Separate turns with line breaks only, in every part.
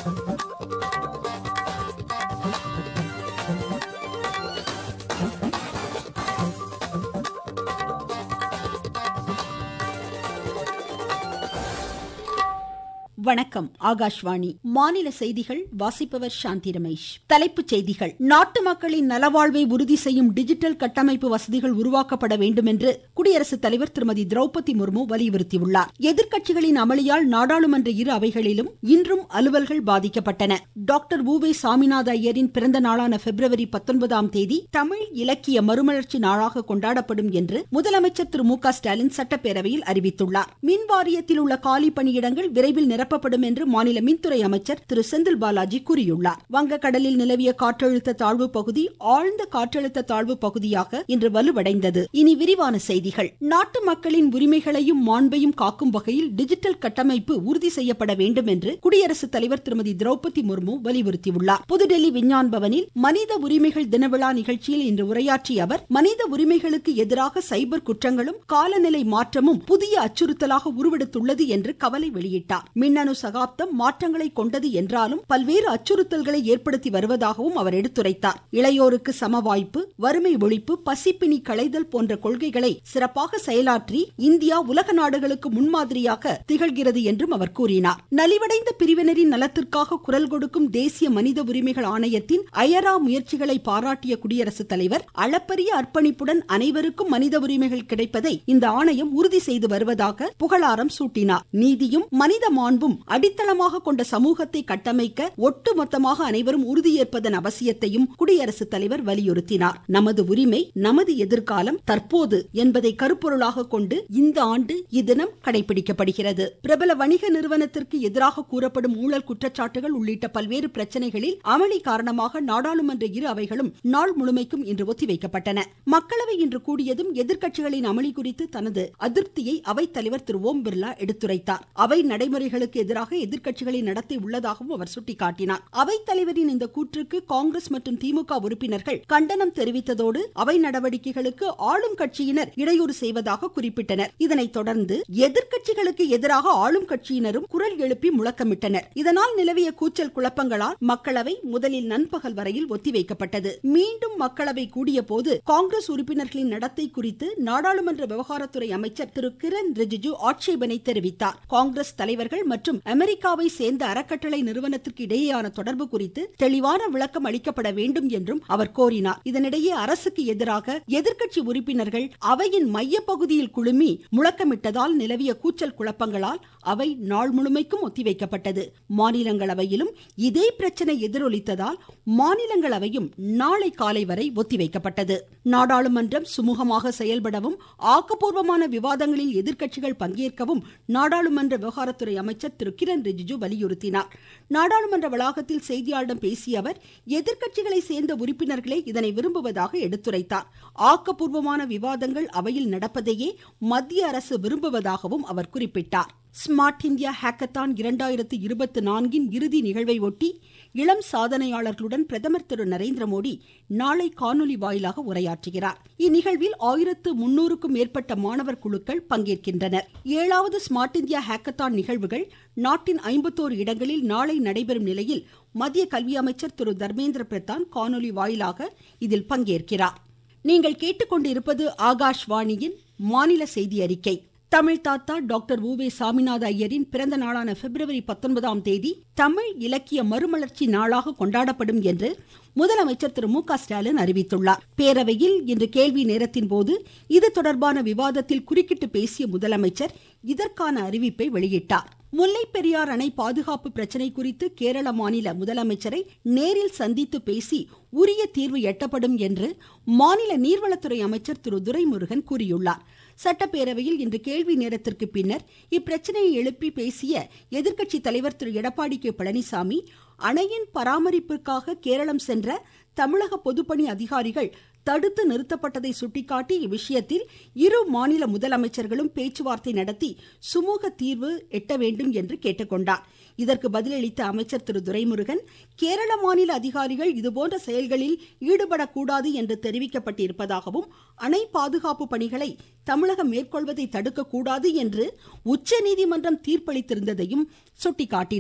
வணக்கம் ஆகாஷ்வாணி மாநில செய்திகள் வாசிப்பவர் சாந்தி ரமேஷ் தலைப்புச் செய்திகள் நாட்டு மக்களின் நலவாழ்வை உறுதி செய்யும் டிஜிட்டல் கட்டமைப்பு வசதிகள் உருவாக்கப்பட வேண்டும் என்று குடியரசுத் தலைவர் திருமதி திரௌபதி முர்மு வலியுறுத்தியுள்ளார் எதிர்க்கட்சிகளின் அமளியால் நாடாளுமன்ற இரு அவைகளிலும் இன்றும் அலுவல்கள் பாதிக்கப்பட்டன டாக்டர் உ வே சாமிநாத ஐயரின் பிறந்த நாளான பிப்ரவரி பத்தொன்பதாம் தேதி தமிழ் இலக்கிய மறுமலர்ச்சி நாளாக கொண்டாடப்படும் என்று முதலமைச்சர் திரு மு க ஸ்டாலின் சட்டப்பேரவையில் அறிவித்துள்ளார் மின் வாரியத்தில் உள்ள காலி பணியிடங்கள் விரைவில் நிரப்பப்படும் என்று மாநில மின்துறை அமைச்சர் திரு செந்தில் பாலாஜி கூறியுள்ளார் வங்கக்கடலில் நிலவிய காற்றழுத்த தாழ்வு பகுதி ஆழ்ந்த காற்றழுத்த தாழ்வு பகுதியாக இன்று வலுவடைந்தது இனி விரிவான செய்திகள் நாட்டு மக்களின் உரிமைகளையும் மாண்பையும் காக்கும் வகையில் டிஜிட்டல் கட்டமைப்பு உறுதி செய்யப்பட வேண்டும் என்று குடியரசுத் தலைவர் திருமதி திரௌபதி முர்மு வலியுறுத்தியுள்ளார் புதுடெல்லி விஞ்ஞான் பவனில் மனித உரிமைகள் தினவிழா நிகழ்ச்சியில் இன்று உரையாற்றிய அவர் மனித உரிமைகளுக்கு எதிராக சைபர் குற்றங்களும் காலநிலை மாற்றமும் புதிய அச்சுறுத்தலாக உருவெடுத்துள்ளது என்று கவலை வெளியிட்டார் மின்னணு சகாப்தம் மாற்றங்களை கொண்டது என்றாலும் பல்வேறு அச்சுறுத்தல்களை ஏற்படுத்தி வருவதாகவும் அவர் எடுத்துரைத்தார் இளையோருக்கு சம வாய்ப்பு வறுமை ஒழிப்பு பசிப்பினி களைதல் போன்ற கொள்கைகளை சிறப்பாக செயலாற்றி இந்தியா உலக நாடுகளுக்கு முன்மாதிரியாக திகழ்கிறது என்றும் அவர் கூறினார் நலிவடைந்த பிரிவினரின் நலத்திற்காக குரல் கொடுக்கும் தேசிய மனித உரிமைகள் ஆணையத்தின் அயரா முயற்சிகளை பாராட்டிய குடியரசுத் தலைவர் அளப்பரிய அர்ப்பணிப்புடன் அனைவருக்கும் மனித உரிமைகள் கிடைப்பதை இந்த ஆணையம் உறுதி செய்து வருவதாக புகழாரம் சூட்டினார் நீதியும் மனித மாண்பும் அடித்தளமாக கொண்ட சமூகத்தை கட்டமைக்க ஒட்டுமொத்தமாக அனைவரும் உறுதியேற்பதன் அவசியத்தையும் குடியரசுத் தலைவர் வலியுறுத்தினார் நமது உரிமை நமது எதிர்காலம் தற்போது என்பதை கருப்பொருளாக கொண்டு இந்த ஆண்டு இத்தினம் கடைபிடிக்கப்படுகிறது பிரபல வணிக நிறுவனத்திற்கு எதிராக கூறப்படும் ஊழல் குற்றச்சாட்டுகள் உள்ளிட்ட பல்வேறு பிரச்சனைகளில் அமளி காரணமாக நாடாளுமன்ற இரு அவைகளும் நாள் முழுமைக்கும் இன்று ஒத்திவைக்கப்பட்டன மக்களவை இன்று கூடியதும் எதிர்க்கட்சிகளின் அமளி குறித்து தனது அதிருப்தியை அவைத்தலைவர் திரு ஓம் பிர்லா எடுத்துரைத்தார் அவை நடைமுறைகளுக்கு எதிராக எதிர்க்கட்சிகளின் நடத்தை உள்ளதாகவும் அவர் சுட்டிக்காட்டினார் அவைத்தலைவரின் இந்த கூற்றுக்கு காங்கிரஸ் மற்றும் திமுக உறுப்பினர்கள் கண்டனம் தெரிவித்ததோடு அவை நடவடிக்கைகளுக்கு ஆளும் கட்சியினர் இடையூறு செய்வதாக குறிப்பிட்டனர் இதனைத் தொடர்ந்து எதிர்க்கட்சிகளுக்கு எதிராக ஆளும் கட்சியினரும் குரல் எழுப்பி முழக்கமிட்டனர் இதனால் நிலவிய கூச்சல் குழப்பங்களால் மக்களவை முதலில் நண்பகல் வரையில் ஒத்திவைக்கப்பட்டது மீண்டும் மக்களவை கூடிய போது காங்கிரஸ் உறுப்பினர்களின் நடத்தை குறித்து நாடாளுமன்ற விவகாரத்துறை அமைச்சர் திரு கிரண் ரிஜிஜு ஆட்சேபனை தெரிவித்தார் காங்கிரஸ் தலைவர்கள் மற்றும் அமெரிக்காவை சேர்ந்த அறக்கட்டளை நிறுவனத்திற்கு இடையேயான தொடர்பு குறித்து தெளிவான விளக்கம் அளிக்கப்பட வேண்டும் என்றும் அவர் கோரினார் இதனிடையே அரசுக்கு எதிராக எதிர்க்கட்சி உறுப்பினர்கள் அவையின் மையப்பகுதியில் குழுமி முழக்கமிட்டதால் நிலவிய கூச்சல் குழப்பங்களால் அவை நாள் முழுமைக்கும் ஒத்திவைக்கப்பட்டது மாநிலங்களவையிலும் இதே பிரச்சனை எதிரொலித்ததால் மாநிலங்களவையும் நாளை காலை வரை ஒத்திவைக்கப்பட்டது நாடாளுமன்றம் சுமூகமாக செயல்படவும் ஆக்கப்பூர்வமான விவாதங்களில் எதிர்க்கட்சிகள் பங்கேற்கவும் நாடாளுமன்ற விவகாரத்துறை அமைச்சர் திரு கிரண் ரிஜிஜு வலியுறுத்தினார் நாடாளுமன்ற வளாகத்தில் செய்தியாளர்களிடம் பேசிய அவர் எதிர்க்கட்சிகளை சேர்ந்த உறுப்பினர்களே இதனை விரும்புவதாக எடுத்துரைத்தார் ஆக்கப்பூர்வமான விவாதங்கள் அவையில் நடப்பதையே மத்திய அரசு விரும்புவதாகவும் அவர் குறிப்பிட்டார் ஸ்மார்ட் இந்தியா ஹேக்கத்தான் இரண்டாயிரத்து இருபத்தி நான்கின் இறுதி நிகழ்வை ஒட்டி இளம் சாதனையாளர்களுடன் பிரதமர் திரு நரேந்திர மோடி நாளை காணொலி வாயிலாக உரையாற்றுகிறார் இந்நிகழ்வில் ஆயிரத்து முன்னூறுக்கும் மேற்பட்ட மாணவர் குழுக்கள் பங்கேற்கின்றனர் ஏழாவது ஸ்மார்ட் இந்தியா ஹேக்கத்தான் நிகழ்வுகள் நாட்டின் ஐம்பத்தோரு இடங்களில் நாளை நடைபெறும் நிலையில் மத்திய கல்வி அமைச்சர் திரு தர்மேந்திர பிரதான் காணொலி வாயிலாக இதில் பங்கேற்கிறார் நீங்கள் கேட்டுக்கொண்டிருப்பது ஆகாஷ்வாணியின் மாநில செய்தி அறிக்கை தமிழ் தாத்தா டாக்டர் உவே சாமிநாத ஐயரின் பிறந்த நாளான பிப்ரவரி பத்தொன்பதாம் தேதி தமிழ் இலக்கிய மறுமலர்ச்சி நாளாக கொண்டாடப்படும் என்று முதலமைச்சர் திரு மு க ஸ்டாலின் அறிவித்துள்ளார் பேரவையில் இன்று கேள்வி நேரத்தின் போது இது தொடர்பான விவாதத்தில் குறுக்கிட்டு பேசிய முதலமைச்சர் இதற்கான அறிவிப்பை வெளியிட்டார் முல்லை பெரியார் அணை பாதுகாப்பு பிரச்சனை குறித்து கேரள மாநில முதலமைச்சரை நேரில் சந்தித்து பேசி உரிய தீர்வு எட்டப்படும் என்று மாநில நீர்வளத்துறை அமைச்சர் திரு துரைமுருகன் கூறியுள்ளார் சட்டப்பேரவையில் இன்று கேள்வி நேரத்திற்கு பின்னர் இப்பிரச்சனையை எழுப்பி பேசிய எதிர்க்கட்சி தலைவர் திரு எடப்பாடி கே பழனிசாமி அணையின் பராமரிப்பிற்காக கேரளம் சென்ற தமிழக பொதுப்பணி அதிகாரிகள் தடுத்து நிறுத்தப்பட்டதை சுட்டிக்காட்டி இவ்விஷயத்தில் இரு மாநில முதலமைச்சர்களும் பேச்சுவார்த்தை நடத்தி சுமூக தீர்வு எட்ட வேண்டும் என்று கேட்டுக்கொண்டார் இதற்கு பதிலளித்த அமைச்சர் திரு துரைமுருகன் கேரள மாநில அதிகாரிகள் இதுபோன்ற செயல்களில் ஈடுபடக்கூடாது என்று தெரிவிக்கப்பட்டிருப்பதாகவும் அணை பாதுகாப்பு பணிகளை தமிழகம் மேற்கொள்வதை தடுக்கக்கூடாது என்று உச்சநீதிமன்றம் தீர்ப்பளித்திருந்ததையும் சுட்டிக்காட்டினார்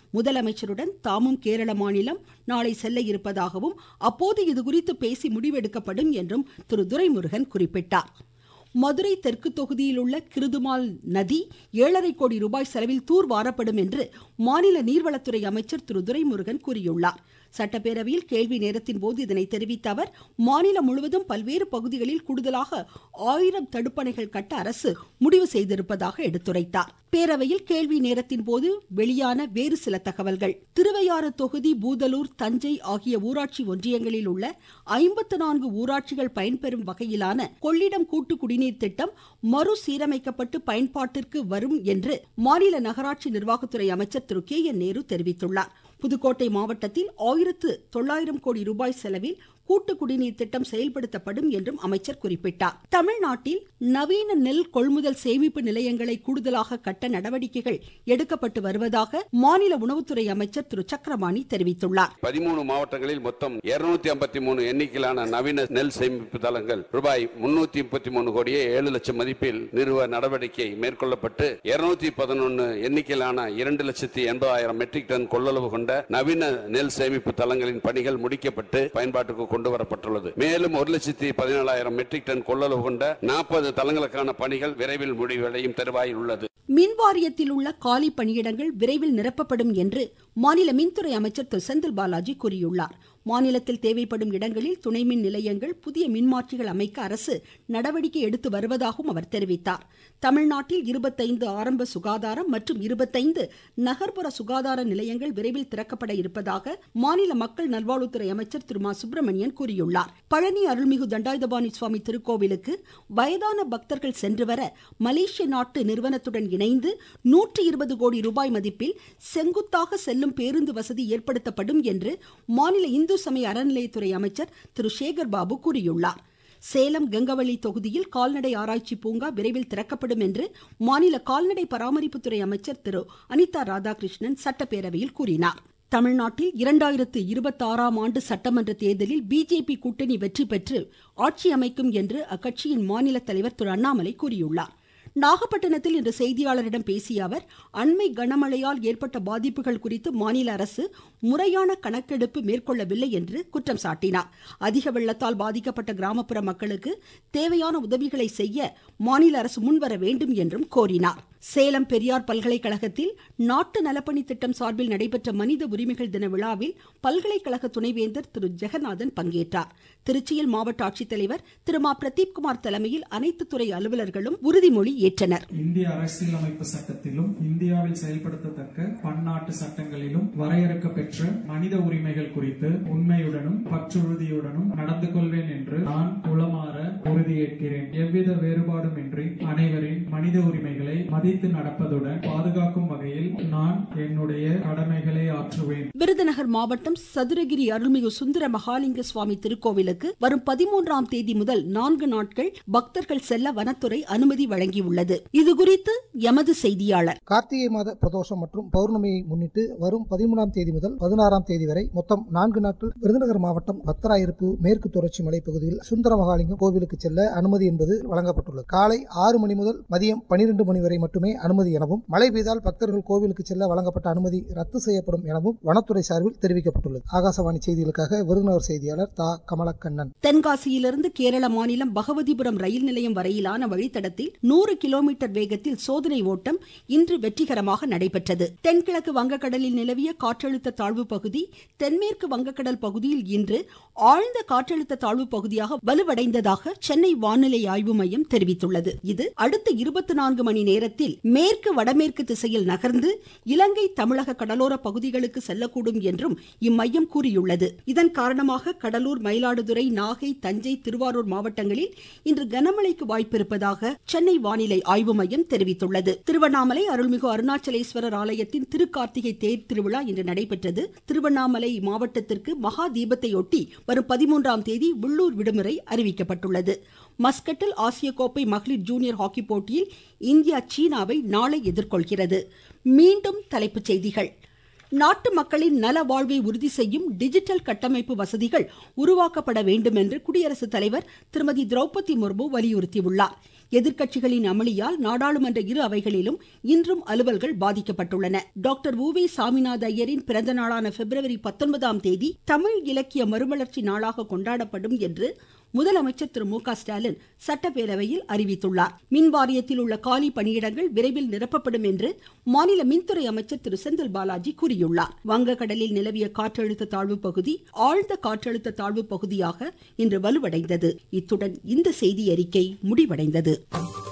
முதலமைச்சருடன் தாமும் கேரள மாநிலம் நாளை செல்ல இருப்பதாகவும் அப்போது இதுகுறித்து பேசி முடிவெடுக்கப்படும் என்றும் திரு துரைமுருகன் குறிப்பிட்டார் மதுரை தெற்கு தொகுதியில் உள்ள கிருதுமால் நதி ஏழரை கோடி ரூபாய் செலவில் தூர்வாரப்படும் என்று மாநில நீர்வளத்துறை அமைச்சர் திரு துரைமுருகன் கூறியுள்ளார் சட்டப்பேரவையில் கேள்வி நேரத்தின் போது இதனை தெரிவித்த அவர் மாநிலம் முழுவதும் பல்வேறு பகுதிகளில் கூடுதலாக ஆயிரம் தடுப்பணைகள் கட்ட அரசு முடிவு செய்திருப்பதாக எடுத்துரைத்தார் பேரவையில் கேள்வி நேரத்தின் போது வெளியான வேறு சில தகவல்கள் திருவையாறு தொகுதி பூதலூர் தஞ்சை ஆகிய ஊராட்சி ஒன்றியங்களில் உள்ள ஐம்பத்து நான்கு ஊராட்சிகள் பயன்பெறும் வகையிலான கொள்ளிடம் கூட்டு குடிநீர் திட்டம் மறுசீரமைக்கப்பட்டு பயன்பாட்டிற்கு வரும் என்று மாநில நகராட்சி நிர்வாகத்துறை அமைச்சர் திரு கே என் நேரு தெரிவித்துள்ளார் புதுக்கோட்டை மாவட்டத்தில் ஆயிரத்து தொள்ளாயிரம் கோடி ரூபாய் செலவில் கூட்டு குடிநீர் திட்டம் செயல்படுத்தப்படும் என்றும் அமைச்சர் குறிப்பிட்டார் தமிழ்நாட்டில் நவீன நெல் கொள்முதல் சேமிப்பு நிலையங்களை கூடுதலாக கட்ட நடவடிக்கைகள் எடுக்கப்பட்டு வருவதாக மாநில உணவுத்துறை அமைச்சர் திரு சக்கரபாணி தெரிவித்துள்ளார்
பதிமூணு மாவட்டங்களில் மொத்தம் இருநூத்தி ஐம்பத்தி மூணு எண்ணிக்கையிலான நவீன நெல் சேமிப்பு தளங்கள் ரூபாய் முன்னூத்தி முப்பத்தி மூணு கோடியே ஏழு லட்சம் மதிப்பில் நிறுவ நடவடிக்கை மேற்கொள்ளப்பட்டு இருநூத்தி பதினொன்னு எண்ணிக்கையிலான இரண்டு லட்சத்தி எண்பதாயிரம் மெட்ரிக் டன் கொள்ளளவு கொண்ட நவீன நெல் சேமிப்பு தளங்களின் பணிகள் முடிக்கப்பட்டு பயன்பாட்டுக்கு கொண்டு வரப்பட்டுள்ளது மேலும் ஒரு லட்சத்தி பதினேழாயிரம் மெட்ரிக் டன் கொள்ளளவு கொண்ட நாற்பது தளங்களுக்கான பணிகள் விரைவில் முடிவடையும் தருவாயில் உள்ளது
மின் வாரியத்தில் உள்ள காலி பணியிடங்கள் விரைவில் நிரப்பப்படும் என்று மாநில மின்துறை அமைச்சர் திரு செந்தில் பாலாஜி கூறியுள்ளார் மாநிலத்தில் தேவைப்படும் இடங்களில் துணை மின் நிலையங்கள் புதிய மின்மாற்றிகள் அமைக்க அரசு நடவடிக்கை எடுத்து வருவதாகவும் அவர் தெரிவித்தார் தமிழ்நாட்டில் இருபத்தைந்து ஆரம்ப சுகாதாரம் மற்றும் இருபத்தைந்து நகர்ப்புற சுகாதார நிலையங்கள் விரைவில் திறக்கப்பட இருப்பதாக மாநில மக்கள் நல்வாழ்வுத்துறை அமைச்சர் திரு மா சுப்பிரமணியன் கூறியுள்ளார் பழனி அருள்மிகு தண்டாயுதபாணி சுவாமி திருக்கோவிலுக்கு வயதான பக்தர்கள் சென்று வர மலேசிய நாட்டு நிறுவனத்துடன் இணைந்து நூற்றி இருபது கோடி ரூபாய் மதிப்பில் செங்குத்தாக செல்லும் பேருந்து வசதி ஏற்படுத்தப்படும் என்று மாநில இந்து சமய அறநிலையத்துறை அமைச்சர் திரு சேகர் பாபு கூறியுள்ளார் சேலம் கங்கவள்ளி தொகுதியில் கால்நடை ஆராய்ச்சி பூங்கா விரைவில் திறக்கப்படும் என்று மாநில கால்நடை பராமரிப்புத்துறை அமைச்சர் திரு அனிதா ராதாகிருஷ்ணன் சட்டப்பேரவையில் கூறினார் தமிழ்நாட்டில் இரண்டாயிரத்து இருபத்தி ஆறாம் ஆண்டு சட்டமன்ற தேர்தலில் பிஜேபி கூட்டணி வெற்றி பெற்று ஆட்சி அமைக்கும் என்று அக்கட்சியின் மாநில தலைவர் திரு அண்ணாமலை கூறியுள்ளார் நாகப்பட்டினத்தில் இன்று செய்தியாளரிடம் பேசிய அவர் அண்மை கனமழையால் ஏற்பட்ட பாதிப்புகள் குறித்து மாநில அரசு முறையான கணக்கெடுப்பு மேற்கொள்ளவில்லை என்று குற்றம் சாட்டினார் அதிக வெள்ளத்தால் பாதிக்கப்பட்ட கிராமப்புற மக்களுக்கு தேவையான உதவிகளை செய்ய மாநில அரசு முன்வர வேண்டும் என்றும் கோரினார் சேலம் பெரியார் பல்கலைக்கழகத்தில் நாட்டு நலப்பணி திட்டம் சார்பில் நடைபெற்ற மனித உரிமைகள் தின விழாவில் பல்கலைக்கழக துணைவேந்தர் திரு ஜெகநாதன் பங்கேற்றார் திருச்சியில் மாவட்ட ஆட்சித்தலைவர் திரு மா பிரதீப்குமார் தலைமையில் அனைத்து துறை அலுவலர்களும் உறுதிமொழி ஏற்றனர்
இந்திய அரசியலமைப்பு சட்டத்திலும் இந்தியாவில் செயல்படுத்தத்தக்க பன்னாட்டு சட்டங்களிலும் வரையறுக்க பெற்ற மனித உரிமைகள் குறித்து உண்மையுடனும் பற்றுறுதியுடனும் நடந்து கொள்வேன் என்று நான் உளமாற உறுதியேற்கிறேன் எவ்வித வேறுபாடுமின்றி அனைவரின் மனித உரிமைகளை மதித்து நடப்பதுடன் பாதுகாக்கும் வகையில் நான் என்னுடைய கடமைகளை ஆற்றுவேன்
விருதுநகர் மாவட்டம் சதுரகிரி அருள்மிகு சுந்தர மகாலிங்க சுவாமி திருக்கோவிலுக்கு வரும் பதிமூன்றாம் தேதி முதல் நான்கு நாட்கள் பக்தர்கள் செல்ல வனத்துறை அனுமதி வழங்கியுள்ளது இதுகுறித்து எமது செய்தியாளர்
கார்த்திகை மாத பிரதோஷம் மற்றும் பௌர்ணமியை முன்னிட்டு வரும் பதிமூணாம் தேதி முதல் பதினாறாம் தேதி வரை மொத்தம் நான்கு நாட்கள் விருதுநகர் மாவட்டம் பத்தராயிருப்பு மேற்கு தொடர்ச்சி மலைப்பகுதியில் சுந்தர மகாலிங்கம் கோவிலுக்கு செல்ல அனுமதி என்பது வழங்கப்பட்டுள்ளது காலை ஆறு மணி முதல் மதியம் பனிரெண்டு மணி வரை மட்டுமே அனுமதி எனவும் மழை பெய்தால் பக்தர்கள் கோவிலுக்கு செல்ல வழங்கப்பட்ட அனுமதி ரத்து செய்யப்படும் எனவும் வனத்துறை சார்பில் தெரிவிக்கப்பட்டுள்ளது ஆகாசவாணி செய்திகளுக்காக விருதுநகர் செய்தியாளர் தா கமலக்கண்ணன்
தென்காசியிலிருந்து கேரள மாநிலம் பகவதிபுரம் ரயில் நிலையம் வரையிலான வழித்தடத்தில் நூறு கிலோமீட்டர் வேகத்தில் சோதனை ஓட்டம் இன்று வெற்றிகரமாக நடைபெற்றது தென்கிழக்கு வங்கக்கடலில் நிலவிய காற்றழுத்த தாழ்வு பகுதி தென்மேற்கு வங்கக்கடல் பகுதியில் இன்று ஆழ்ந்த காற்றழுத்த தாழ்வு பகுதியாக வலுவடைந்ததாக சென்னை வானிலை ஆய்வு மையம் தெரிவித்துள்ளது இது அடுத்த இருபத்தி நான்கு மணி நேரத்தில் மேற்கு வடமேற்கு திசையில் நகர்ந்து இலங்கை தமிழக கடலோர பகுதிகளுக்கு செல்லக்கூடும் என்றும் இம்மையம் கூறியுள்ளது இதன் காரணமாக கடலூர் மயிலாடுதுறை நாகை தஞ்சை திருவாரூர் மாவட்டங்களில் இன்று கனமழைக்கு வாய்ப்பிருப்பதாக சென்னை வானிலை ஆய்வு மையம் தெரிவித்துள்ளது திருவண்ணாமலை அருள்மிகு அருணாச்சலேஸ்வரர் ஆலயத்தின் திருக்கார்த்திகை தேர் திருவிழா இன்று நடைபெற்றது திருவண்ணாமலை மாவட்டத்திற்கு மகா தீபத்தையொட்டி வரும் பதிமூன்றாம் தேதி உள்ளூர் விடுமுறை அறிவிக்கப்பட்டுள்ளது மஸ்கட்டில் ஆசிய கோப்பை மகளிர் ஜூனியர் ஹாக்கி போட்டியில் இந்தியா சீனாவை நாளை எதிர்கொள்கிறது மீண்டும் தலைப்புச் செய்திகள் நாட்டு மக்களின் நல வாழ்வை உறுதி செய்யும் டிஜிட்டல் கட்டமைப்பு வசதிகள் உருவாக்கப்பட வேண்டும் என்று குடியரசுத் தலைவர் திருமதி திரௌபதி முர்மு வலியுறுத்தியுள்ளார் எதிர்க்கட்சிகளின் அமளியால் நாடாளுமன்ற இரு அவைகளிலும் இன்றும் அலுவல்கள் பாதிக்கப்பட்டுள்ளன டாக்டர் உவே சாமிநாத ஐயரின் பிறந்த நாளான பிப்ரவரி பத்தொன்பதாம் தேதி தமிழ் இலக்கிய மறுமலர்ச்சி நாளாக கொண்டாடப்படும் என்று முதலமைச்சர் திரு மு க ஸ்டாலின் சட்டப்பேரவையில் அறிவித்துள்ளார் மின் வாரியத்தில் உள்ள காலி பணியிடங்கள் விரைவில் நிரப்பப்படும் என்று மாநில மின்துறை அமைச்சர் திரு செந்தில் பாலாஜி கூறியுள்ளார் வங்கக்கடலில் நிலவிய காற்றழுத்த தாழ்வு பகுதி ஆழ்ந்த காற்றழுத்த தாழ்வு பகுதியாக இன்று வலுவடைந்தது இத்துடன் இந்த செய்தி அறிக்கை முடிவடைந்தது